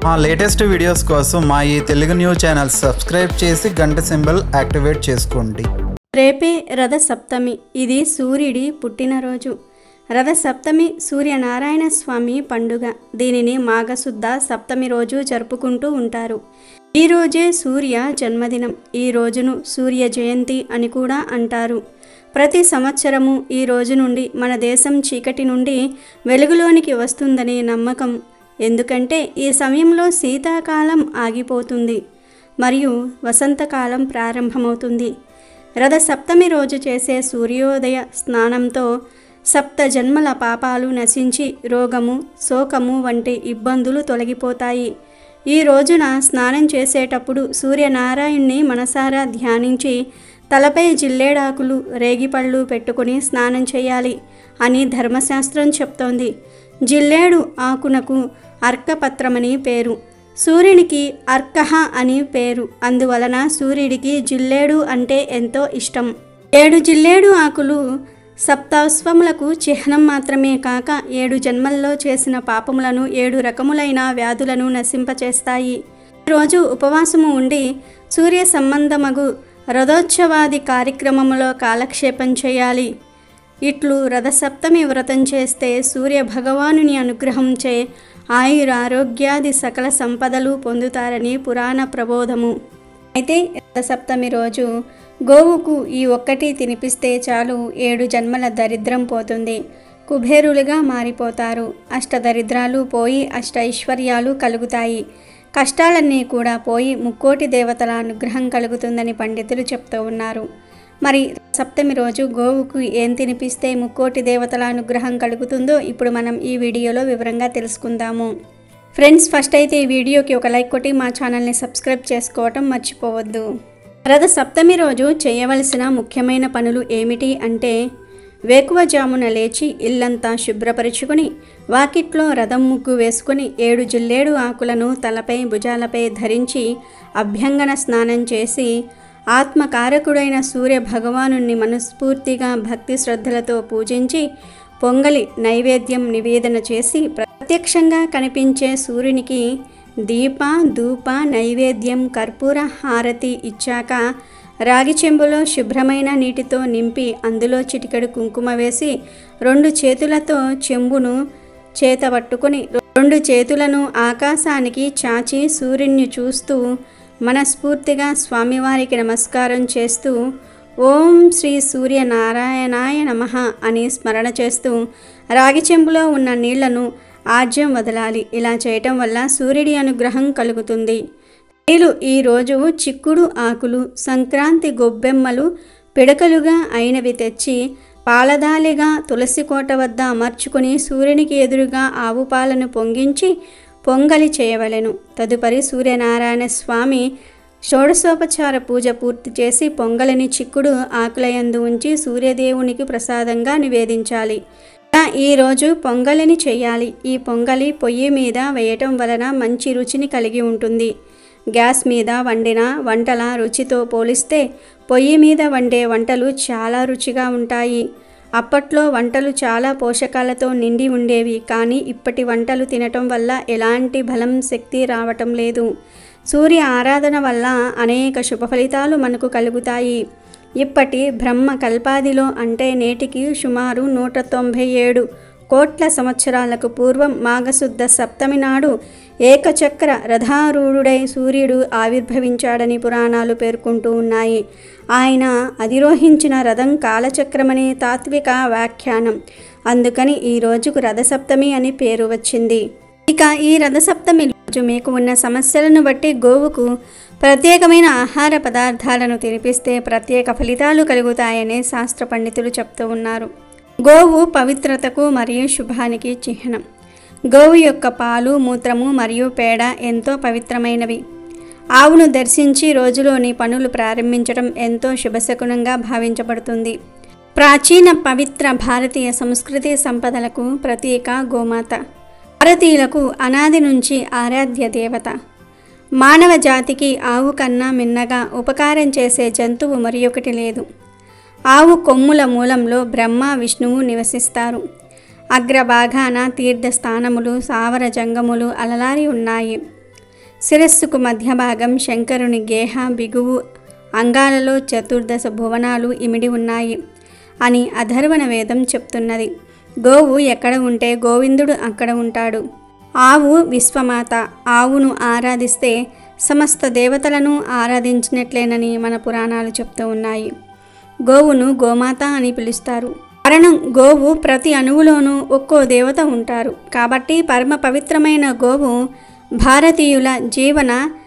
మా latest videos కోసం మా ఈ తెలుగు న్యూస్ ఛానల్ సబ్స్క్రైబ్ చేసి గంట సింబల్ యాక్టివేట్ చేసుకోండి రేపే రథ సప్తమి ఇది సూర్యుడి పుట్టినరోజు రథ సప్తమి సూర్యనారాయణ స్వామి పండుగ దీనిని మాఘశుద్ధ సప్తమి రోజు జరుపుకుంటూ ఉంటారు ఈ రోజే సూర్య జన్మదినం ఈ రోజును సూర్య జయంతి అని కూడా అంటారు ప్రతి సంవత్సరము ఈ రోజు నుండి మన దేశం చీకటి నుండి వెలుగులోనికి వస్తుందనే నమ్మకం ఎందుకంటే ఈ సమయంలో శీతాకాలం ఆగిపోతుంది మరియు వసంతకాలం ప్రారంభమవుతుంది రథ సప్తమి రోజు చేసే సూర్యోదయ స్నానంతో సప్త జన్మల పాపాలు నశించి రోగము శోకము వంటి ఇబ్బందులు తొలగిపోతాయి ఈ రోజున స్నానం చేసేటప్పుడు సూర్యనారాయణ్ణి మనసారా ధ్యానించి తలపై జిల్లేడాకులు రేగిపళ్ళు పెట్టుకుని స్నానం చేయాలి అని ధర్మశాస్త్రం చెప్తోంది జిల్లేడు ఆకునకు అర్కపత్రమని పేరు సూర్యునికి అర్కహ అని పేరు అందువలన సూర్యుడికి జిల్లేడు అంటే ఎంతో ఇష్టం ఏడు జిల్లేడు ఆకులు సప్తాశ్వములకు చిహ్నం మాత్రమే కాక ఏడు జన్మల్లో చేసిన పాపములను ఏడు రకములైన వ్యాధులను నశింపచేస్తాయి రోజు ఉపవాసము ఉండి సూర్య సంబంధమగు రథోత్సవాది కార్యక్రమములో కాలక్షేపం చేయాలి ఇట్లు రథసప్తమి వ్రతం చేస్తే సూర్య భగవానుని అనుగ్రహంచే ఆయుర ఆరోగ్యాది సకల సంపదలు పొందుతారని పురాణ ప్రబోధము అయితే రథసప్తమి రోజు గోవుకు ఈ ఒక్కటి తినిపిస్తే చాలు ఏడు జన్మల దరిద్రం పోతుంది కుబేరులుగా మారిపోతారు అష్టదరిద్రాలు పోయి అష్ట ఐశ్వర్యాలు కలుగుతాయి కష్టాలన్నీ కూడా పోయి ముక్కోటి దేవతల అనుగ్రహం కలుగుతుందని పండితులు చెప్తూ ఉన్నారు మరి సప్తమి రోజు గోవుకు ఏం తినిపిస్తే ముక్కోటి దేవతల అనుగ్రహం కలుగుతుందో ఇప్పుడు మనం ఈ వీడియోలో వివరంగా తెలుసుకుందాము ఫ్రెండ్స్ ఫస్ట్ అయితే ఈ వీడియోకి ఒక లైక్ కొట్టి మా ఛానల్ని సబ్స్క్రైబ్ చేసుకోవటం మర్చిపోవద్దు రథ సప్తమి రోజు చేయవలసిన ముఖ్యమైన పనులు ఏమిటి అంటే వేకువజామున లేచి ఇల్లంతా శుభ్రపరుచుకుని వాకిట్లో రథం ముగ్గు వేసుకుని ఏడు జిల్లేడు ఆకులను తలపై భుజాలపై ధరించి అభ్యంగన స్నానం చేసి ఆత్మకారకుడైన సూర్య భగవాను మనస్ఫూర్తిగా భక్తి శ్రద్ధలతో పూజించి పొంగలి నైవేద్యం నివేదన చేసి ప్రత్యక్షంగా కనిపించే సూర్యునికి దీప ధూప నైవేద్యం కర్పూర హారతి ఇచ్చాక రాగి చెంబులో శుభ్రమైన నీటితో నింపి అందులో చిటికెడు కుంకుమ వేసి రెండు చేతులతో చెంబును చేత పట్టుకుని రెండు చేతులను ఆకాశానికి చాచి సూర్యుని చూస్తూ మనస్ఫూర్తిగా స్వామివారికి నమస్కారం చేస్తూ ఓం శ్రీ సూర్య నారాయణాయ నమ అని స్మరణ చేస్తూ రాగి చెంబులో ఉన్న నీళ్లను ఆజ్యం వదలాలి ఇలా చేయటం వల్ల సూర్యుడి అనుగ్రహం కలుగుతుంది స్త్రీలు ఈరోజు చిక్కుడు ఆకులు సంక్రాంతి గొబ్బెమ్మలు పిడకలుగా అయినవి తెచ్చి పాలదాలిగా తులసి కోట వద్ద అమర్చుకుని సూర్యునికి ఎదురుగా ఆవు పాలను పొంగించి పొంగలి చేయవలెను తదుపరి సూర్యనారాయణ స్వామి షోడశోపచార పూజ పూర్తి చేసి పొంగలిని చిక్కుడు ఆకులయందు ఉంచి సూర్యదేవునికి ప్రసాదంగా నివేదించాలి ఇలా ఈరోజు పొంగలిని చేయాలి ఈ పొంగలి పొయ్యి మీద వేయటం వలన మంచి రుచిని కలిగి ఉంటుంది గ్యాస్ మీద వండిన వంటల రుచితో పోలిస్తే పొయ్యి మీద వండే వంటలు చాలా రుచిగా ఉంటాయి అప్పట్లో వంటలు చాలా పోషకాలతో నిండి ఉండేవి కానీ ఇప్పటి వంటలు తినటం వల్ల ఎలాంటి బలం శక్తి రావటం లేదు సూర్య ఆరాధన వల్ల అనేక శుభ ఫలితాలు మనకు కలుగుతాయి ఇప్పటి బ్రహ్మ కల్పాదిలో అంటే నేటికి సుమారు నూట తొంభై ఏడు కోట్ల సంవత్సరాలకు పూర్వం మాఘశుద్ధ సప్తమి నాడు ఏకచక్ర రథారూఢుడై సూర్యుడు ఆవిర్భవించాడని పురాణాలు పేర్కొంటూ ఉన్నాయి ఆయన అధిరోహించిన రథం కాలచక్రమనే తాత్విక వ్యాఖ్యానం అందుకని ఈ రోజుకు రథసప్తమి అని పేరు వచ్చింది ఇక ఈ రథసప్తమి రోజు మీకు ఉన్న సమస్యలను బట్టి గోవుకు ప్రత్యేకమైన ఆహార పదార్థాలను తినిపిస్తే ప్రత్యేక ఫలితాలు కలుగుతాయని శాస్త్ర పండితులు చెప్తూ ఉన్నారు గోవు పవిత్రతకు మరియు శుభానికి చిహ్నం గోవు యొక్క పాలు మూత్రము మరియు పేడ ఎంతో పవిత్రమైనవి ఆవును దర్శించి రోజులోని పనులు ప్రారంభించడం ఎంతో శుభశకునంగా భావించబడుతుంది ప్రాచీన పవిత్ర భారతీయ సంస్కృతి సంపదలకు ప్రతీక గోమాత భారతీయులకు అనాది నుంచి ఆరాధ్య దేవత మానవ జాతికి ఆవు కన్నా మిన్నగా ఉపకారం చేసే జంతువు మరి ఒకటి లేదు ఆవు కొమ్ముల మూలంలో బ్రహ్మ విష్ణువు నివసిస్తారు అగ్రభాగాన తీర్థ స్థానములు సావర జంగములు అలలారి ఉన్నాయి శిరస్సుకు మధ్య భాగం శంకరుని గేహ బిగువు అంగాలలో చతుర్దశ భువనాలు ఇమిడి ఉన్నాయి అని అధర్వణ వేదం చెప్తున్నది గోవు ఎక్కడ ఉంటే గోవిందుడు అక్కడ ఉంటాడు ఆవు విశ్వమాత ఆవును ఆరాధిస్తే సమస్త దేవతలను ఆరాధించినట్లేనని మన పురాణాలు చెప్తూ ఉన్నాయి గోవును గోమాత అని పిలుస్తారు కారణం గోవు ప్రతి అణువులోనూ ఒక్కో దేవత ఉంటారు కాబట్టి పరమ పవిత్రమైన గోవు భారతీయుల జీవన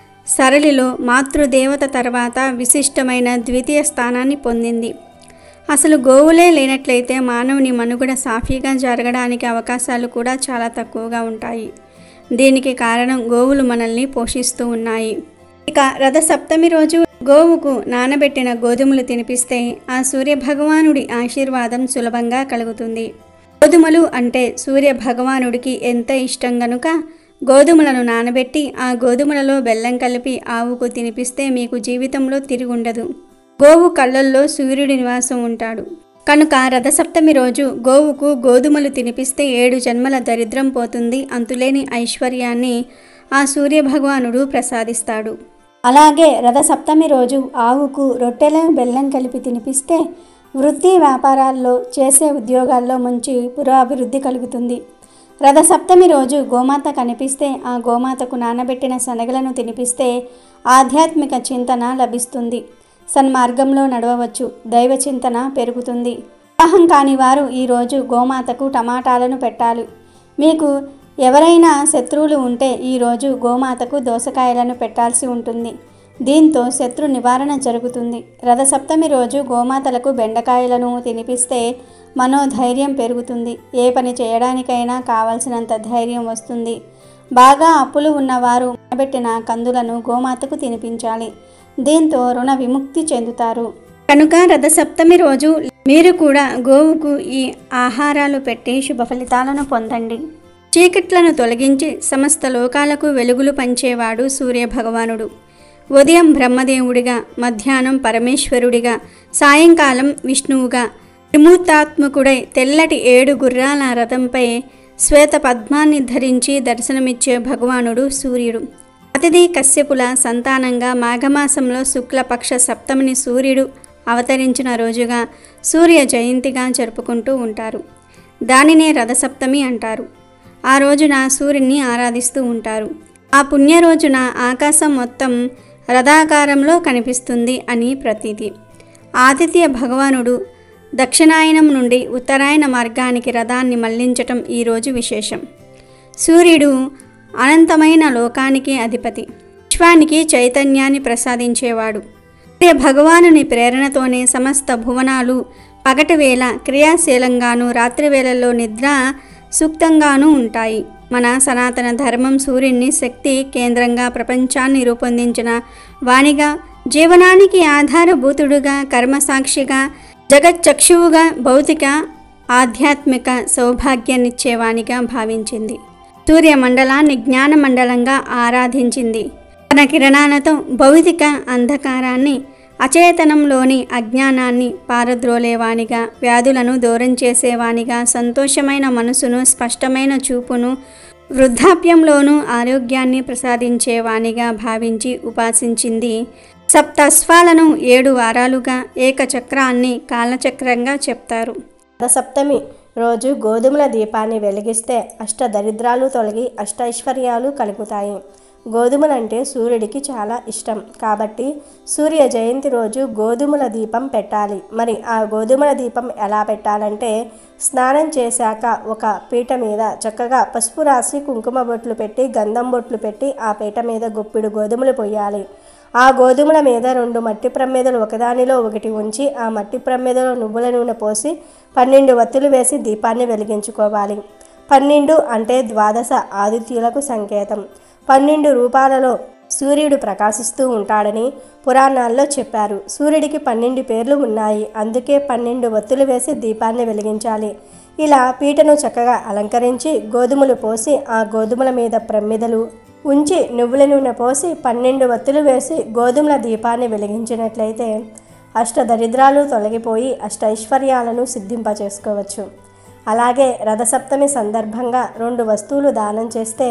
సరళిలో మాతృదేవత తర్వాత విశిష్టమైన ద్వితీయ స్థానాన్ని పొందింది అసలు గోవులే లేనట్లయితే మానవుని మనుగడ సాఫీగా జరగడానికి అవకాశాలు కూడా చాలా తక్కువగా ఉంటాయి దీనికి కారణం గోవులు మనల్ని పోషిస్తూ ఉన్నాయి ఇక రథ సప్తమి రోజు గోవుకు నానబెట్టిన గోధుమలు తినిపిస్తే ఆ సూర్య భగవానుడి ఆశీర్వాదం సులభంగా కలుగుతుంది గోధుమలు అంటే సూర్య భగవానుడికి ఎంత ఇష్టం గనుక గోధుమలను నానబెట్టి ఆ గోధుమలలో బెల్లం కలిపి ఆవుకు తినిపిస్తే మీకు జీవితంలో తిరుగుండదు గోవు కళ్ళల్లో సూర్యుడి నివాసం ఉంటాడు కనుక రథసప్తమి రోజు గోవుకు గోధుమలు తినిపిస్తే ఏడు జన్మల దరిద్రం పోతుంది అంతులేని ఐశ్వర్యాన్ని ఆ సూర్యభగవానుడు ప్రసాదిస్తాడు అలాగే రథసప్తమి రోజు ఆవుకు రొట్టెల బెల్లం కలిపి తినిపిస్తే వృత్తి వ్యాపారాల్లో చేసే ఉద్యోగాల్లో మంచి పురోభివృద్ధి కలుగుతుంది రథసప్తమి రోజు గోమాత కనిపిస్తే ఆ గోమాతకు నానబెట్టిన శనగలను తినిపిస్తే ఆధ్యాత్మిక చింతన లభిస్తుంది సన్మార్గంలో నడవవచ్చు దైవ చింతన పెరుగుతుంది వివాహం కాని వారు ఈరోజు గోమాతకు టమాటాలను పెట్టాలి మీకు ఎవరైనా శత్రువులు ఉంటే ఈరోజు గోమాతకు దోసకాయలను పెట్టాల్సి ఉంటుంది దీంతో శత్రు నివారణ జరుగుతుంది రథసప్తమి రోజు గోమాతలకు బెండకాయలను తినిపిస్తే మనోధైర్యం పెరుగుతుంది ఏ పని చేయడానికైనా కావలసినంత ధైర్యం వస్తుంది బాగా అప్పులు ఉన్నవారు పెట్టిన కందులను గోమాతకు తినిపించాలి దీంతో రుణ విముక్తి చెందుతారు కనుక రథసప్తమి రోజు మీరు కూడా గోవుకు ఈ ఆహారాలు పెట్టి శుభ ఫలితాలను పొందండి చీకట్లను తొలగించి సమస్త లోకాలకు వెలుగులు పంచేవాడు సూర్య భగవానుడు ఉదయం బ్రహ్మదేవుడిగా మధ్యాహ్నం పరమేశ్వరుడిగా సాయంకాలం విష్ణువుగా త్రిమూర్తాత్మకుడై తెల్లటి ఏడు గుర్రాల రథంపై శ్వేత పద్మాన్ని ధరించి దర్శనమిచ్చే భగవానుడు సూర్యుడు అతిథి కశ్యపుల సంతానంగా మాఘమాసంలో శుక్లపక్ష సప్తమిని సూర్యుడు అవతరించిన రోజుగా సూర్య జయంతిగా జరుపుకుంటూ ఉంటారు దానినే రథసప్తమి అంటారు ఆ రోజున సూర్యుని ఆరాధిస్తూ ఉంటారు ఆ పుణ్య రోజున ఆకాశం మొత్తం రథాకారంలో కనిపిస్తుంది అని ప్రతీతి ఆదిత్య భగవానుడు దక్షిణాయనం నుండి ఉత్తరాయణ మార్గానికి రథాన్ని మళ్లించటం ఈరోజు విశేషం సూర్యుడు అనంతమైన లోకానికి అధిపతి విశ్వానికి చైతన్యాన్ని ప్రసాదించేవాడు సూర్య భగవానుని ప్రేరణతోనే సమస్త భువనాలు పగటివేళ క్రియాశీలంగాను రాత్రివేళల్లో నిద్ర సూక్తంగానూ ఉంటాయి మన సనాతన ధర్మం సూర్యుని శక్తి కేంద్రంగా ప్రపంచాన్ని రూపొందించిన వాణిగా జీవనానికి ఆధారభూతుడుగా కర్మసాక్షిగా జగచ్చక్షువుగా భౌతిక ఆధ్యాత్మిక సౌభాగ్యాన్నిచ్చేవానిగా భావించింది సూర్యమండలాన్ని జ్ఞానమండలంగా ఆరాధించింది తన కిరణాలతో భౌతిక అంధకారాన్ని అచేతనంలోని అజ్ఞానాన్ని పారద్రోలేవానిగా వ్యాధులను దూరం చేసేవానిగా సంతోషమైన మనసును స్పష్టమైన చూపును వృద్ధాప్యంలోనూ ఆరోగ్యాన్ని ప్రసాదించేవానిగా భావించి ఉపాసించింది సప్తస్వాలను ఏడు వారాలుగా ఏకచక్రాన్ని కాలచక్రంగా చెప్తారు రథసప్తమి రోజు గోధుమల దీపాన్ని వెలిగిస్తే అష్ట దరిద్రాలు తొలగి అష్టైశ్వర్యాలు కలుగుతాయి గోధుమలంటే సూర్యుడికి చాలా ఇష్టం కాబట్టి సూర్య జయంతి రోజు గోధుమల దీపం పెట్టాలి మరి ఆ గోధుమల దీపం ఎలా పెట్టాలంటే స్నానం చేశాక ఒక పీట మీద చక్కగా పసుపు రాసి కుంకుమ బొట్లు పెట్టి గంధం బొట్లు పెట్టి ఆ పీట మీద గుప్పిడు గోధుమలు పొయ్యాలి ఆ గోధుమల మీద రెండు మట్టి ప్రమ్మేదలు ఒకదానిలో ఒకటి ఉంచి ఆ మట్టి ప్రమ్మేదలో నువ్వుల నూనె పోసి పన్నెండు వత్తులు వేసి దీపాన్ని వెలిగించుకోవాలి పన్నెండు అంటే ద్వాదశ ఆదిత్యులకు సంకేతం పన్నెండు రూపాలలో సూర్యుడు ప్రకాశిస్తూ ఉంటాడని పురాణాల్లో చెప్పారు సూర్యుడికి పన్నెండు పేర్లు ఉన్నాయి అందుకే పన్నెండు వత్తులు వేసి దీపాన్ని వెలిగించాలి ఇలా పీటను చక్కగా అలంకరించి గోధుమలు పోసి ఆ గోధుమల మీద ప్రమ్మిదలు ఉంచి నువ్వుల నూనె పోసి పన్నెండు వత్తులు వేసి గోధుమల దీపాన్ని వెలిగించినట్లయితే అష్ట దరిద్రాలు తొలగిపోయి అష్ట ఐశ్వర్యాలను సిద్ధింపచేసుకోవచ్చు అలాగే రథసప్తమి సందర్భంగా రెండు వస్తువులు దానం చేస్తే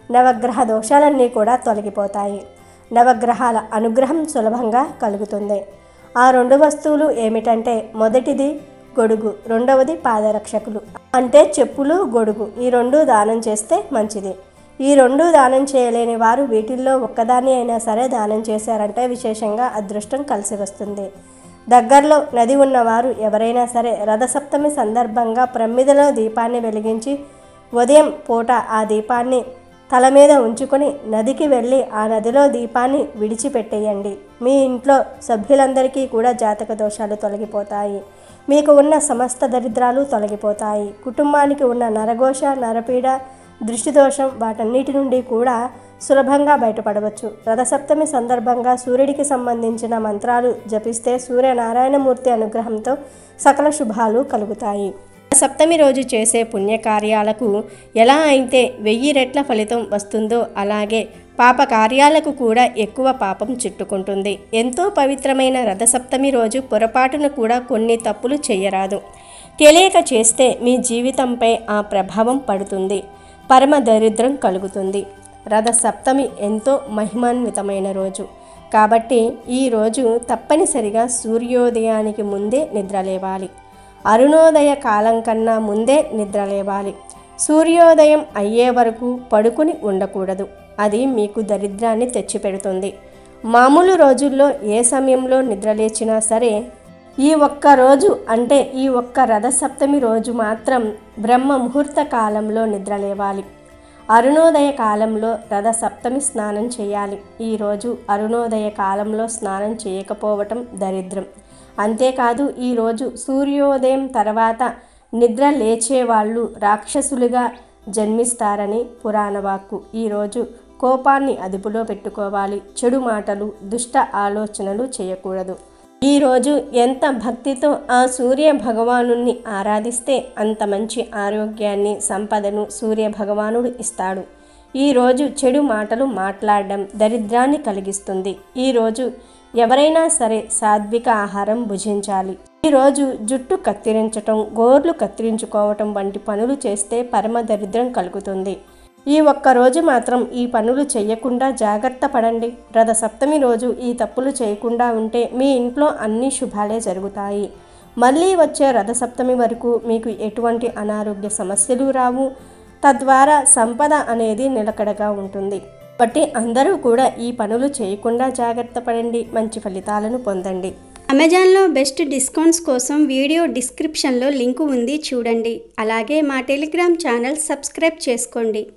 నవగ్రహ దోషాలన్నీ కూడా తొలగిపోతాయి నవగ్రహాల అనుగ్రహం సులభంగా కలుగుతుంది ఆ రెండు వస్తువులు ఏమిటంటే మొదటిది గొడుగు రెండవది పాదరక్షకులు అంటే చెప్పులు గొడుగు ఈ రెండు దానం చేస్తే మంచిది ఈ రెండు దానం చేయలేని వారు వీటిల్లో ఒక్కదాన్ని అయినా సరే దానం చేశారంటే విశేషంగా అదృష్టం కలిసి వస్తుంది దగ్గరలో నది ఉన్నవారు ఎవరైనా సరే రథసప్తమి సందర్భంగా ప్రమిదలో దీపాన్ని వెలిగించి ఉదయం పూట ఆ దీపాన్ని తల మీద ఉంచుకొని నదికి వెళ్ళి ఆ నదిలో దీపాన్ని విడిచిపెట్టేయండి మీ ఇంట్లో సభ్యులందరికీ కూడా జాతక దోషాలు తొలగిపోతాయి మీకు ఉన్న సమస్త దరిద్రాలు తొలగిపోతాయి కుటుంబానికి ఉన్న నరఘోష నరపీడ దృష్టిదోషం వాటన్నిటి నుండి కూడా సులభంగా బయటపడవచ్చు రథసప్తమి సందర్భంగా సూర్యుడికి సంబంధించిన మంత్రాలు జపిస్తే సూర్యనారాయణమూర్తి అనుగ్రహంతో సకల శుభాలు కలుగుతాయి సప్తమి రోజు చేసే పుణ్యకార్యాలకు ఎలా అయితే వెయ్యి రెట్ల ఫలితం వస్తుందో అలాగే పాప కార్యాలకు కూడా ఎక్కువ పాపం చుట్టుకుంటుంది ఎంతో పవిత్రమైన రథసప్తమి రోజు పొరపాటున కూడా కొన్ని తప్పులు చేయరాదు తెలియక చేస్తే మీ జీవితంపై ఆ ప్రభావం పడుతుంది పరమ దరిద్రం కలుగుతుంది రథ సప్తమి ఎంతో మహిమాన్వితమైన రోజు కాబట్టి ఈ రోజు తప్పనిసరిగా సూర్యోదయానికి ముందే నిద్రలేవాలి అరుణోదయ కాలం కన్నా ముందే నిద్రలేవాలి సూర్యోదయం అయ్యే వరకు పడుకుని ఉండకూడదు అది మీకు దరిద్రాన్ని తెచ్చిపెడుతుంది మామూలు రోజుల్లో ఏ సమయంలో నిద్రలేచినా సరే ఈ ఒక్క రోజు అంటే ఈ ఒక్క రథసప్తమి రోజు మాత్రం బ్రహ్మ ముహూర్త కాలంలో నిద్రలేవాలి అరుణోదయ కాలంలో రథ సప్తమి స్నానం చేయాలి ఈరోజు అరుణోదయ కాలంలో స్నానం చేయకపోవటం దరిద్రం అంతేకాదు ఈరోజు సూర్యోదయం తర్వాత నిద్ర లేచేవాళ్ళు రాక్షసులుగా జన్మిస్తారని పురాణవాక్కు ఈరోజు కోపాన్ని అదుపులో పెట్టుకోవాలి చెడు మాటలు దుష్ట ఆలోచనలు చేయకూడదు ఈరోజు ఎంత భక్తితో ఆ సూర్య భగవానుణ్ణి ఆరాధిస్తే అంత మంచి ఆరోగ్యాన్ని సంపదను సూర్య భగవానుడు ఇస్తాడు ఈరోజు చెడు మాటలు మాట్లాడడం దరిద్రాన్ని కలిగిస్తుంది ఈరోజు ఎవరైనా సరే సాత్విక ఆహారం భుజించాలి ఈరోజు జుట్టు కత్తిరించటం గోర్లు కత్తిరించుకోవటం వంటి పనులు చేస్తే పరమ దరిద్రం కలుగుతుంది ఈ ఒక్క రోజు మాత్రం ఈ పనులు చేయకుండా జాగ్రత్త పడండి రథ సప్తమి రోజు ఈ తప్పులు చేయకుండా ఉంటే మీ ఇంట్లో అన్ని శుభాలే జరుగుతాయి మళ్ళీ వచ్చే రథ సప్తమి వరకు మీకు ఎటువంటి అనారోగ్య సమస్యలు రావు తద్వారా సంపద అనేది నిలకడగా ఉంటుంది కాబట్టి అందరూ కూడా ఈ పనులు చేయకుండా జాగ్రత్త పడండి మంచి ఫలితాలను పొందండి అమెజాన్లో బెస్ట్ డిస్కౌంట్స్ కోసం వీడియో డిస్క్రిప్షన్లో లింకు ఉంది చూడండి అలాగే మా టెలిగ్రామ్ ఛానల్ సబ్స్క్రైబ్ చేసుకోండి